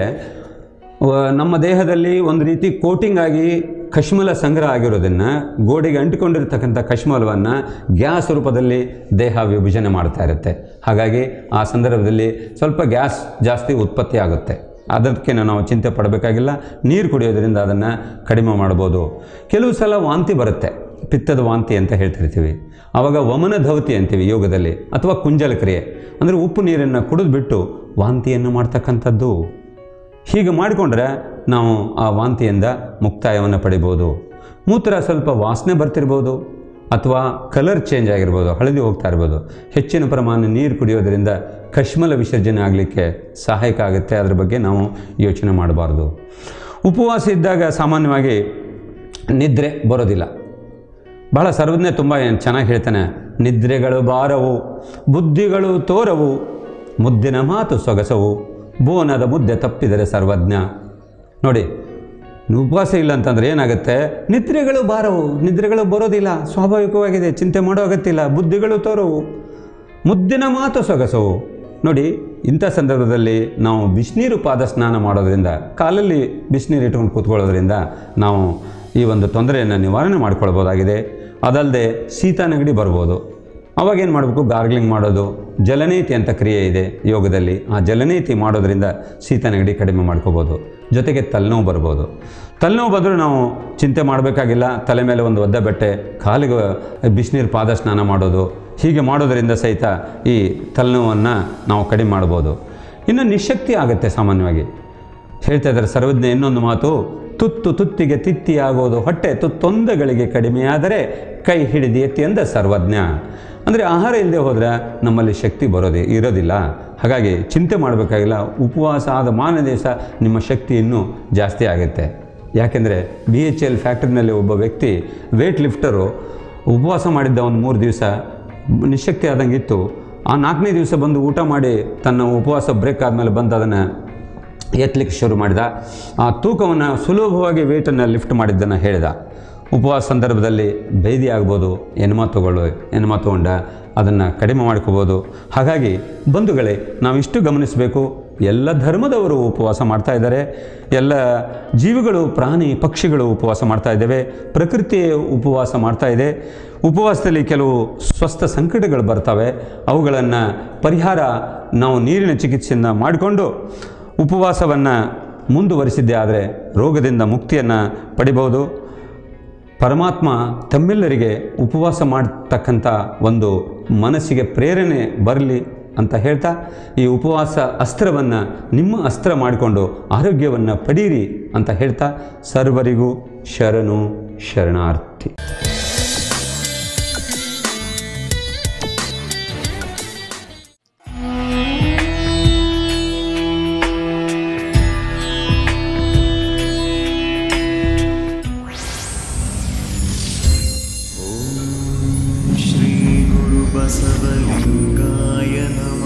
ನಮ್ಮ ದೇಹದಲ್ಲಿ ಒಂದು ರೀತಿ ಕೋಟಿಂಗ್ ಆಗಿ ಕಶ್ಮಲ ಸಂಗ್ರಹ ಆಗಿರೋದನ್ನು ಗೋಡೆಗೆ ಅಂಟಿಕೊಂಡಿರ್ತಕ್ಕಂಥ ಕಶ್ಮಲವನ್ನು ಗ್ಯಾಸ್ ರೂಪದಲ್ಲಿ ದೇಹ ವಿಭಜನೆ ಮಾಡ್ತಾ ಇರುತ್ತೆ ಹಾಗಾಗಿ ಆ ಸಂದರ್ಭದಲ್ಲಿ ಸ್ವಲ್ಪ ಗ್ಯಾಸ್ ಜಾಸ್ತಿ ಉತ್ಪತ್ತಿ ಆಗುತ್ತೆ ಅದಕ್ಕೆ ನಾವು ಚಿಂತೆ ಪಡಬೇಕಾಗಿಲ್ಲ ನೀರು ಕುಡಿಯೋದ್ರಿಂದ ಅದನ್ನು ಕಡಿಮೆ ಮಾಡ್ಬೋದು ಕೆಲವು ಸಲ ವಾಂತಿ ಬರುತ್ತೆ ಪಿತ್ತದ ವಾಂತಿ ಅಂತ ಹೇಳ್ತಿರ್ತೀವಿ ಆವಾಗ ವಮನ ಧವತಿ ಅಂತೀವಿ ಯೋಗದಲ್ಲಿ ಅಥವಾ ಕುಂಜಲ ಕ್ರಿಯೆ ಅಂದರೆ ಉಪ್ಪು ನೀರನ್ನು ಕುಡಿದ್ಬಿಟ್ಟು ವಾಂತಿಯನ್ನು ಮಾಡ್ತಕ್ಕಂಥದ್ದು ಹೀಗೆ ಮಾಡಿಕೊಂಡ್ರೆ ನಾವು ಆ ವಾಂತಿಯಿಂದ ಮುಕ್ತಾಯವನ್ನು ಪಡಿಬೋದು ಮೂತ್ರ ಸ್ವಲ್ಪ ವಾಸನೆ ಬರ್ತಿರ್ಬೋದು ಅಥವಾ ಕಲರ್ ಚೇಂಜ್ ಆಗಿರ್ಬೋದು ಹಳದಿ ಹೋಗ್ತಾ ಇರ್ಬೋದು ಹೆಚ್ಚಿನ ಪ್ರಮಾಣ ನೀರು ಕುಡಿಯೋದರಿಂದ ಕಶ್ಮಲ ವಿಸರ್ಜನೆ ಆಗಲಿಕ್ಕೆ ಸಹಾಯಕ ಆಗುತ್ತೆ ಅದರ ಬಗ್ಗೆ ನಾವು ಯೋಚನೆ ಮಾಡಬಾರ್ದು ಉಪವಾಸ ಇದ್ದಾಗ ಸಾಮಾನ್ಯವಾಗಿ ನಿದ್ರೆ ಬರೋದಿಲ್ಲ ಬಹಳ ಸರ್ವಜ್ಞ ತುಂಬ ಚೆನ್ನಾಗಿ ಹೇಳ್ತಾನೆ ನಿದ್ರೆಗಳು ಬಾರವು ಬುದ್ಧಿಗಳು ತೋರವು ಮುದ್ದಿನ ಮಾತು ಸೊಗಸವು ಬೋನದ ಮುದ್ದೆ ತಪ್ಪಿದರೆ ಸರ್ವಜ್ಞ ನೋಡಿ ಉಪವಾಸ ಇಲ್ಲ ಅಂತಂದ್ರೆ ಏನಾಗುತ್ತೆ ನಿದ್ರೆಗಳು ಬಾರವು ನಿದ್ರೆಗಳು ಬರೋದಿಲ್ಲ ಸ್ವಾಭಾವಿಕವಾಗಿದೆ ಚಿಂತೆ ಮಾಡೋ ಅಗತ್ಯ ಬುದ್ಧಿಗಳು ತೋರವು ಮುದ್ದಿನ ಮಾತು ಸೊಗಸವು ನೋಡಿ ಇಂಥ ಸಂದರ್ಭದಲ್ಲಿ ನಾವು ಬಿಸಿನೀರು ಪಾದ ಸ್ನಾನ ಮಾಡೋದ್ರಿಂದ ಕಾಲಲ್ಲಿ ಬಿಸಿನೀರು ಇಟ್ಕೊಂಡು ಕೂತ್ಕೊಳ್ಳೋದ್ರಿಂದ ನಾವು ಈ ಒಂದು ತೊಂದರೆಯನ್ನು ನಿವಾರಣೆ ಮಾಡ್ಕೊಳ್ಬೋದಾಗಿದೆ ಅದಲ್ಲದೆ ಶೀತ ನೆಗಡಿ ಬರ್ಬೋದು ಅವಾಗೇನು ಮಾಡಬೇಕು ಗಾರ್ಗ್ಲಿಂಗ್ ಮಾಡೋದು ಜಲನೇತಿ ಅಂತ ಕ್ರಿಯೆ ಇದೆ ಯೋಗದಲ್ಲಿ ಆ ಜಲನೇತಿ ಮಾಡೋದ್ರಿಂದ ಶೀತ ನೆಗಡಿ ಕಡಿಮೆ ಮಾಡ್ಕೋಬೋದು ಜೊತೆಗೆ ತಲೆನೋವು ಬರ್ಬೋದು ತಲೆನೋವು ಬಂದರೂ ನಾವು ಚಿಂತೆ ಮಾಡಬೇಕಾಗಿಲ್ಲ ತಲೆ ಮೇಲೆ ಒಂದು ಒದ್ದೆ ಬಟ್ಟೆ ಕಾಲಿಗೆ ಬಿಸಿನೀರು ಪಾದ ಸ್ನಾನ ಮಾಡೋದು ಹೀಗೆ ಮಾಡೋದರಿಂದ ಸಹಿತ ಈ ತಲೆನೋವನ್ನು ನಾವು ಕಡಿಮೆ ಮಾಡ್ಬೋದು ಇನ್ನು ನಿಶಕ್ತಿ ಆಗುತ್ತೆ ಸಾಮಾನ್ಯವಾಗಿ ಹೇಳ್ತಾ ಇದ್ದಾರೆ ಸರ್ವಜ್ಞ ಇನ್ನೊಂದು ಮಾತು ತುತ್ತು ತುತ್ತಿಗೆ ತಿತ್ತಿ ಆಗೋದು ಹೊಟ್ಟೆ ತುತ್ತೊಂದಗಳಿಗೆ ಕಡಿಮೆಯಾದರೆ ಕೈ ಹಿಡಿದು ಎತ್ತಿ ಅಂದ ಸರ್ವಜ್ಞ ಅಂದರೆ ಆಹಾರ ಇಲ್ಲದೆ ಹೋದರೆ ನಮ್ಮಲ್ಲಿ ಶಕ್ತಿ ಬರೋದೇ ಇರೋದಿಲ್ಲ ಹಾಗಾಗಿ ಚಿಂತೆ ಮಾಡಬೇಕಾಗಿಲ್ಲ ಉಪವಾಸ ಆದ ಮಾನ ದಿವಸ ನಿಮ್ಮ ಶಕ್ತಿ ಇನ್ನೂ ಜಾಸ್ತಿ ಆಗುತ್ತೆ ಯಾಕೆಂದರೆ ಬಿ ಎಚ್ ಎಲ್ ಫ್ಯಾಕ್ಟ್ರಿನಲ್ಲಿ ಒಬ್ಬ ವ್ಯಕ್ತಿ ವೇಟ್ ಲಿಫ್ಟರು ಉಪವಾಸ ಮಾಡಿದ್ದ ಒಂದು ಮೂರು ದಿವಸ ನಿಶಕ್ತಿ ಆದಂಗಿತ್ತು ಆ ನಾಲ್ಕನೇ ದಿವಸ ಬಂದು ಊಟ ಮಾಡಿ ತನ್ನ ಉಪವಾಸ ಬ್ರೇಕ್ ಆದಮೇಲೆ ಬಂದು ಅದನ್ನು ಎತ್ತಲಿಕ್ಕೆ ಶುರು ಮಾಡಿದ ಆ ತೂಕವನ್ನು ಸುಲಭವಾಗಿ ವೇಟನ್ನು ಲಿಫ್ಟ್ ಮಾಡಿದ್ದನ್ನು ಹೇಳಿದ ಉಪವಾಸ ಸಂದರ್ಭದಲ್ಲಿ ಭೇದಿ ಆಗ್ಬೋದು ಎನ್ಮ ತಗೊಳ್ಳು ಎನ್ಮ ತಗೊಂಡ ಅದನ್ನು ಕಡಿಮೆ ಮಾಡ್ಕೋಬೋದು ಹಾಗಾಗಿ ಬಂಧುಗಳೇ ನಾವಿಷ್ಟು ಗಮನಿಸಬೇಕು ಎಲ್ಲ ಧರ್ಮದವರು ಉಪವಾಸ ಮಾಡ್ತಾ ಇದ್ದಾರೆ ಎಲ್ಲ ಜೀವಿಗಳು ಪ್ರಾಣಿ ಪಕ್ಷಿಗಳು ಉಪವಾಸ ಮಾಡ್ತಾ ಇದ್ದೇವೆ ಪ್ರಕೃತಿ ಉಪವಾಸ ಮಾಡ್ತಾ ಇದೆ ಉಪವಾಸದಲ್ಲಿ ಕೆಲವು ಸ್ವಸ್ಥ ಸಂಕಟಗಳು ಬರ್ತವೆ ಅವುಗಳನ್ನು ಪರಿಹಾರ ನಾವು ನೀರಿನ ಚಿಕಿತ್ಸೆಯನ್ನು ಮಾಡಿಕೊಂಡು ಉಪವಾಸವನ್ನು ಮುಂದುವರಿಸಿದ್ದೇ ಆದರೆ ರೋಗದಿಂದ ಮುಕ್ತಿಯನ್ನು ಪಡಿಬೋದು ಪರಮಾತ್ಮ ತಮ್ಮೆಲ್ಲರಿಗೆ ಉಪವಾಸ ಮಾಡ್ತಕ್ಕಂಥ ಒಂದು ಮನಸ್ಸಿಗೆ ಪ್ರೇರಣೆ ಬರಲಿ ಅಂತ ಹೇಳ್ತಾ ಈ ಉಪವಾಸ ಅಸ್ತ್ರವನ್ನು ನಿಮ್ಮ ಅಸ್ತ್ರ ಮಾಡಿಕೊಂಡು ಆರೋಗ್ಯವನ್ನು ಪಡೀರಿ ಅಂತ ಹೇಳ್ತಾ ಸರ್ವರಿಗೂ ಶರಣು ಶರಣಾರ್ಥಿ श्रीगुरुबसवलिङ्गाय नमः